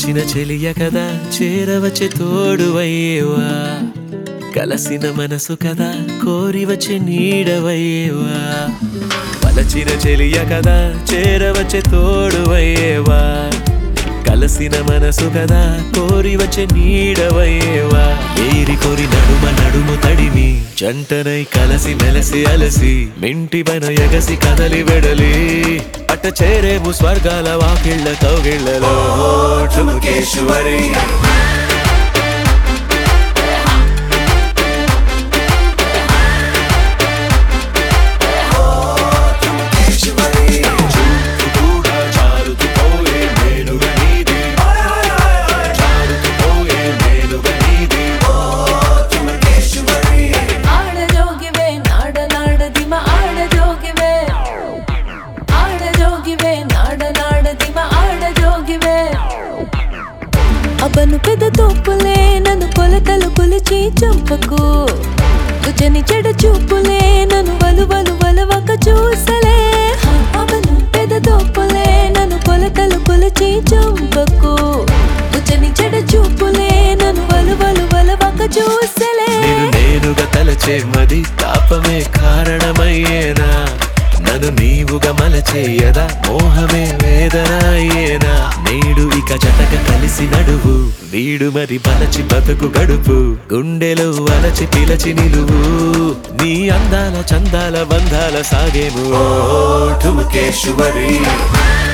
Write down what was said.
వలచిన చెలియ కదా చేరవచ్చే తోడువయ్యేవా కలసిన మనసు కదా కోరి వచ్చే నీడవయ్యేవా వలచిన చెలియ కదా చేరవచ్చే తోడువయ్యేవా కలసిన మనసు కదా కోరి వచ్చే నీడవయ్యేవా ఏరి కోరి నడుమ నడుము తడిమి జంటనై కలసి మెలసి అలసి మింటి పైన ఎగసి కదలి వెడలి అట్ట చేరేము స్వర్గాల వాకిళ్ళ కౌగిళ్ళలో ఠుమకేశ్వరి కూడా జారుతుపోయే మేలుగా నీది. జారుతుపోయే మేలుగా నీది. ಆಡಜೋಗಿವೆ ನಾಡ ನಾಡ ದಿಮ ಆಡಜೋಗಿವೆ ಆಡಜೋಗಿವೆ ನಾಡ ನಾಡ ದಿಮ ಆಡಜೋಗಿವೆ అబ్బను పెద్ద తోపులే నన్ను కొలతలు కొలిచి చంపకు రుచని చెడ చూపులే నన్ను వలు వలు వలవక చూసలే అబ్బను పెద్ద తోపులే నన్ను కొలతలు కొలిచి చంపకు రుచని చెడ చూపులే నన్ను వలు వలు వలవక చూసలే నేను నేనుగా తలచే మది తాపమే కారణమయ్యేనా నన్ను నీవుగా మలచేయదా మోహమే వేదన అయ్యేనా నేడు ఇక జతక కలిసి నడువు వీడు మరి బలచి బతుకు గడుపు గుండెలో అలచి పిలచి నిలువు నీ అందాల చందాల బంధాల సాగేము ఓ ఠుమకేశ్వరి